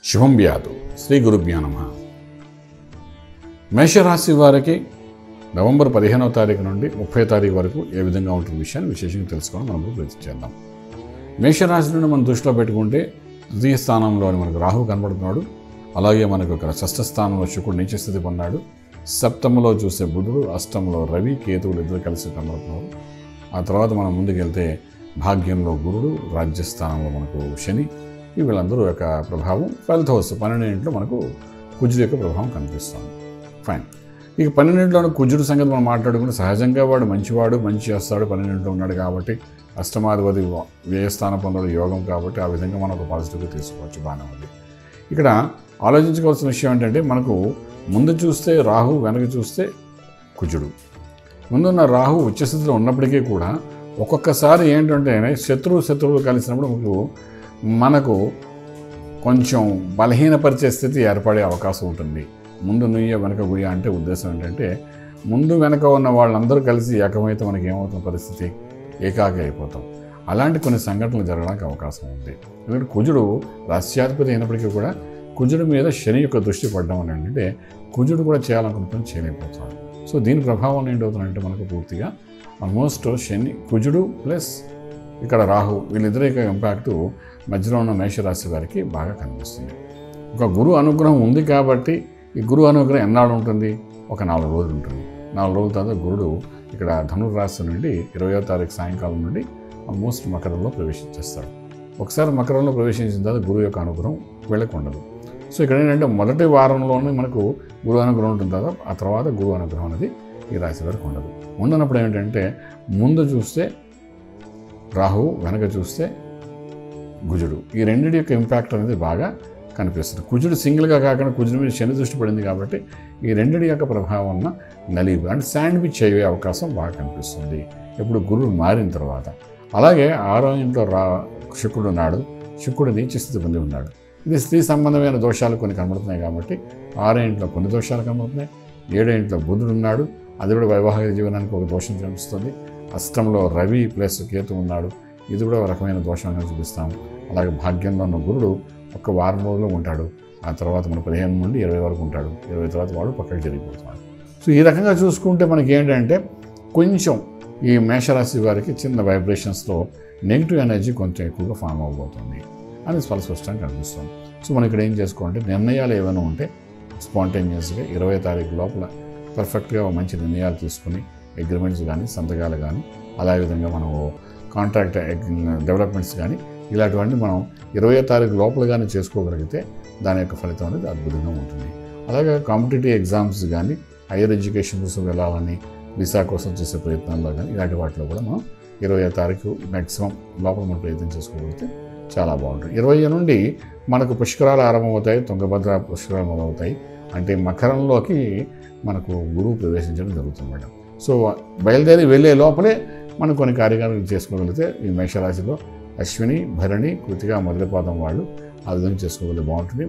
శుభం వ్యాధు శ్రీ గురుభ్యో నమ మేషరాశి వారికి నవంబర్ పదిహేనవ తారీఖు నుండి ముప్పై తారీఖు వరకు ఏ విధంగా ఉంటుంది విషయాన్ని విశేషంగా తెలుసుకోవడం మనం ప్రయత్నం చేద్దాం మేషరాశి నుండి మనం దృష్టిలో పెట్టుకుంటే తృతీయ స్థానంలోని మనకు రాహు కనబడుతున్నాడు అలాగే మనకు ఇక్కడ షష్ఠ స్థానంలో శుకుడు నీచ స్థితి పొందాడు సప్తమలో చూసే బుధుడు అష్టంలో రవి కేతువులు ఇద్దరు కలిసి కనబడుతున్నారు ఆ తర్వాత మనం ముందుకెళ్తే భాగ్యంలో గురుడు రాజ్యస్థానంలో మనకు శని ఈ వీళ్ళందరూ యొక్క ప్రభావం ఫలిత వస్తుంది పన్నెండింటిలో మనకు కుజుడు యొక్క ప్రభావం కనిపిస్తుంది ఫైన్ ఇక పన్నెండింటిలో కుజుడు సంగతి మనం మాట్లాడుకుంటే సహజంగా వాడు మంచివాడు మంచి చేస్తాడు పన్నెండింటిలో ఉన్నాడు కాబట్టి అష్టమాధిపతి వ్యయస్థానం పొందడం యోగం కాబట్టి ఆ విధంగా మనం ఒక పాజిటివ్గా తీసుకోవచ్చు బాగానే ఉంది ఇక్కడ ఆలోచించుకోవాల్సిన విషయం ఏంటంటే మనకు ముందు చూస్తే రాహు వెనక చూస్తే కుజుడు ముందున్న రాహు ఉచ్చస్థితిలో ఉన్నప్పటికీ కూడా ఒక్కొక్కసారి ఏంటంటే శత్రువు శత్రువులు కలిసినప్పుడు మనకు మనకు కొంచెం బలహీనపరిచే స్థితి ఏర్పడే అవకాశం ఉంటుంది ముందు నుయ్య వెనక గుయ్య అంటే ఉద్దేశం ఏంటంటే ముందు వెనక ఉన్న వాళ్ళందరూ కలిసి ఏకమైతే మనకి ఏమవుతున్న పరిస్థితి ఏకాకి అయిపోతాం అలాంటి కొన్ని సంఘటనలు జరగడానికి అవకాశం ఉంది ఎందుకంటే కుజుడు రాష్ట్రాధిపతి అయినప్పటికీ కూడా కుజుడు మీద శని యొక్క దృష్టి పడడం అని అంటే కుజుడు కూడా చేయాలనుకుంటున్న చేయలేకపోతున్నాడు సో దీని ప్రభావం ఏంటవుతుందంటే మనకు పూర్తిగా ఆల్మోస్ట్ శని కుజుడు ప్లస్ ఇక్కడ రాహు వీళ్ళిద్దరి యొక్క ఇంపాక్టు మధ్యలో ఉన్న మేషరాశి వారికి బాగా కనిపిస్తుంది ఒక గురు అనుగ్రహం ఉంది కాబట్టి ఈ గురు అనుగ్రహం ఎన్నాడు ఉంటుంది ఒక నాలుగు రోజులు ఉంటుంది నాలుగు రోజుల తర్వాత గురుడు ఇక్కడ ధనుర్రాశి నుండి ఇరవయో తారీఖు సాయంకాలం నుండి ఆల్మోస్ట్ మకరంలో ప్రవేశించేస్తాడు ఒకసారి మకరంలో ప్రవేశించిన తర్వాత గురువు యొక్క అనుగ్రహం వీళ్ళకి ఉండదు సో ఇక్కడ ఏంటంటే మొదటి వారంలోనే మనకు గురువు అనుగ్రహం ఉంటుంది కదా ఆ తర్వాత గురువు అనుగ్రహం అనేది ఈ రాశి వారికి ఉండదు ఉండనప్పుడు ఏంటంటే ముందు చూస్తే రాహువు వెనక చూస్తే కుజుడు ఈ రెండింటి యొక్క ఇంపాక్ట్ అనేది బాగా కనిపిస్తుంది కుజుడు సింగిల్గా కాకుండా కుజుడు మీద శని దృష్టి పడింది కాబట్టి ఈ రెండింటి యొక్క ప్రభావం వలన నలిగి అంటే శాండ్విచ్ అయ్యే అవకాశం బాగా కనిపిస్తుంది ఇప్పుడు గురువు మారిన తర్వాత అలాగే ఆరో ఇంట్లో రా శుక్రుడు ఉన్నాడు శుక్రుడు నీచ స్థితి పొంది ఉన్నాడు ఇది స్త్రీ సంబంధమైన దోషాలు కొన్ని కనబడుతున్నాయి కాబట్టి ఆరో ఇంట్లో కొన్ని దోషాలు కనబడుతున్నాయి ఏడో ఇంట్లో బుధుడు ఉన్నాడు అది కూడా వైవాహిక జీవనానికి ఒక దోషం కనిపిస్తుంది అష్టంలో రవి ప్లస్ కేతు ఉన్నాడు ఇది కూడా ఒక రకమైన దోషంగా చూపిస్తాం అలాగే భాగ్యంలో ఉన్న గురుడు ఒక వారం రోజులు ఉంటాడు ఆ తర్వాత మన పదిహేను నుండి ఇరవై వరకు ఉంటాడు ఇరవై తర్వాత వాడు పక్కకి జరిగిపోతున్నాడు సో ఈ రకంగా చూసుకుంటే మనకి ఏంటంటే కొంచెం ఈ మేషరాశి వారికి చిన్న వైబ్రేషన్స్లో నెగిటివ్ ఎనర్జీ కొంచెం ఎక్కువగా ఫామ్ అవబోతుంది అని స్పల స్పష్టంగా కనిపిస్తుంది సో మనం ఇక్కడ ఏం చేసుకోవాలంటే నిర్ణయాలు ఏమైనా ఉంటే స్పాంటేనియస్గా ఇరవై తారీఖు లోపల పర్ఫెక్ట్గా మంచి నిర్ణయాలు తీసుకుని అగ్రిమెంట్స్ కానీ సంతకాలు కానీ అదేవిధంగా మనం కాంట్రాక్ట్ డెవలప్మెంట్స్ కానీ ఇలాంటివన్నీ మనం ఇరవై తారీఖు లోపల కానీ చేసుకోగలిగితే దాని యొక్క ఫలితం అనేది అద్భుతంగా ఉంటుంది అలాగే కాంపిటేటివ్ ఎగ్జామ్స్ కానీ హైయర్ ఎడ్యుకేషన్ కోసం వెళ్ళాలని వీసా కోసం చేసే ప్రయత్నాల్లో కానీ ఇలాంటి వాటిలో కూడా మనం ఇరవై తారీఖు మ్యాక్సిమం లోపల మనం ప్రయత్నం చేసుకోగలిగితే చాలా బాగుంటుంది ఇరవై నుండి మనకు పుష్కరాలు ఆరంభమవుతాయి తుంగభద్ర పుష్కరాలు మొదలవుతాయి అంటే మకరంలోకి మనకు గురువు ప్రవేశించడం జరుగుతుంది మేడం సో బయలుదేరి వెళ్ళే లోపలే మనం కొన్ని కార్యక్రమాలు చేసుకోగలిగితే ఈ మేషరాశిలో అశ్విని భరణి కృతిగా మొదటిపాదం వాళ్ళు ఆ విధంగా చేసుకోగలిగితే బాగుంటుంది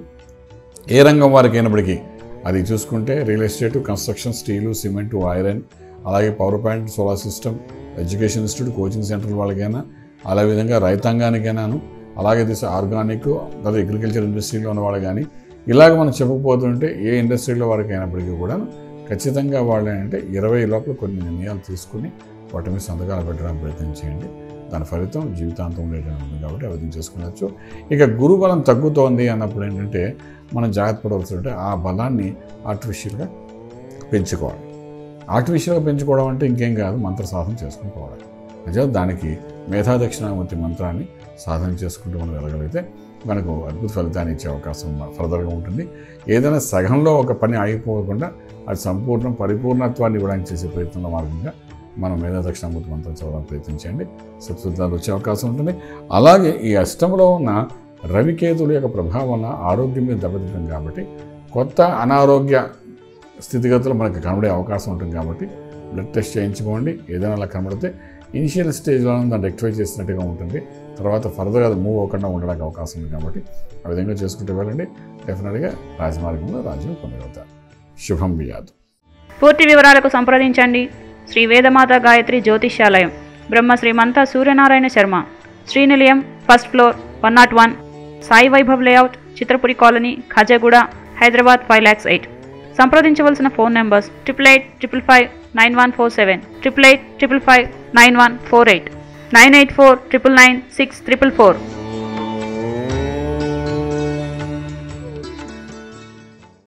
ఏ రంగం వారికి అయినప్పటికీ అది చూసుకుంటే real estate construction steel cement iron అలాగే power plant solar system education institute coaching centre వాళ్ళకైనా అలా విధంగా రైతాంగానికైనాను అలాగే తీసే ఆర్గానిక్ లేదా అగ్రికల్చర్ ఇండస్ట్రీలో ఉన్న వాళ్ళు కానీ ఇలాగ మనం చెప్పకపోతుంటే ఏ ఇండస్ట్రీలో వారికి అయినప్పటికీ కూడా ఖచ్చితంగా వాళ్ళు ఏంటంటే ఇరవై లోపల కొన్ని నిర్ణయాలు తీసుకుని వాటి మీద సంతకాలు పెట్టడానికి ప్రయత్నం చేయండి దాని ఫలితం జీవితాంతం ఉండేటట్టు ఉంది కాబట్టి ఆ విధంగా చేసుకునొచ్చు ఇక గురు బలం తగ్గుతోంది అన్నప్పుడు ఏంటంటే మనం జాగ్రత్త పడవలసి ఉంటే ఆ బలాన్ని ఆర్టిఫిషియల్గా పెంచుకోవాలి ఆర్టిఫిషియల్గా పెంచుకోవడం అంటే ఇంకేం కాదు మంత్ర సాధన చేసుకుని పోవాలి నిజం దానికి మేధా దక్షిణామూర్తి మంత్రాన్ని సాధన చేసుకుంటూ మనం వెళ్ళగలిగితే మనకు అద్భుత ఫలితాన్ని ఇచ్చే అవకాశం ఫర్దర్గా ఉంటుంది ఏదైనా సగంలో ఒక పని ఆగిపోకుండా అది సంపూర్ణ పరిపూర్ణత్వాన్ని ఇవ్వడానికి చేసే ప్రయత్నంలో మార్గంగా మనం మేధా దక్షిణామూర్తి మంత్రం చదవడానికి ప్రయత్నించండి సత్ఫలితాలు వచ్చే అవకాశం ఉంటుంది అలాగే ఈ అష్టంలో ఉన్న రవికేతుల యొక్క ప్రభావం వల్ల ఆరోగ్యం మీద దెబ్బతింటాం కాబట్టి కొత్త అనారోగ్య స్థితిగతులు మనకు కనబడే అవకాశం ఉంటుంది కాబట్టి బ్లడ్ టెస్ట్ చేయించుకోండి ఏదైనా అలా కనబడితే ఇనిషియల్ స్టేజ్లో దాన్ని రెక్టిఫై చేసినట్టుగా ఉంటుంది తర్వాత ఫర్దర్గా అది మూవ్ అవ్వకుండా ఉండడానికి అవకాశం ఉంది కాబట్టి ఆ విధంగా చేసుకుంటూ వెళ్ళండి డెఫినెట్గా రాజమార్గంలో రాజ్యం పొందగలుగుతారు శుభం బియాదు పూర్తి వివరాలకు సంప్రదించండి Shri Vedamata Gayatri Jyotishyalayam Brahma Srimantha Suryanarayana Sharma Srinilayam first floor one nought one Sai Vaibhav layout Chitrapuri colony Khajaguda Hyderabad five lakhs eight సంప్రదించవలసిన phone numbers triple eight triple five nine one four seven triple eight triple five nine one four eight nine eight four triple nine six triple four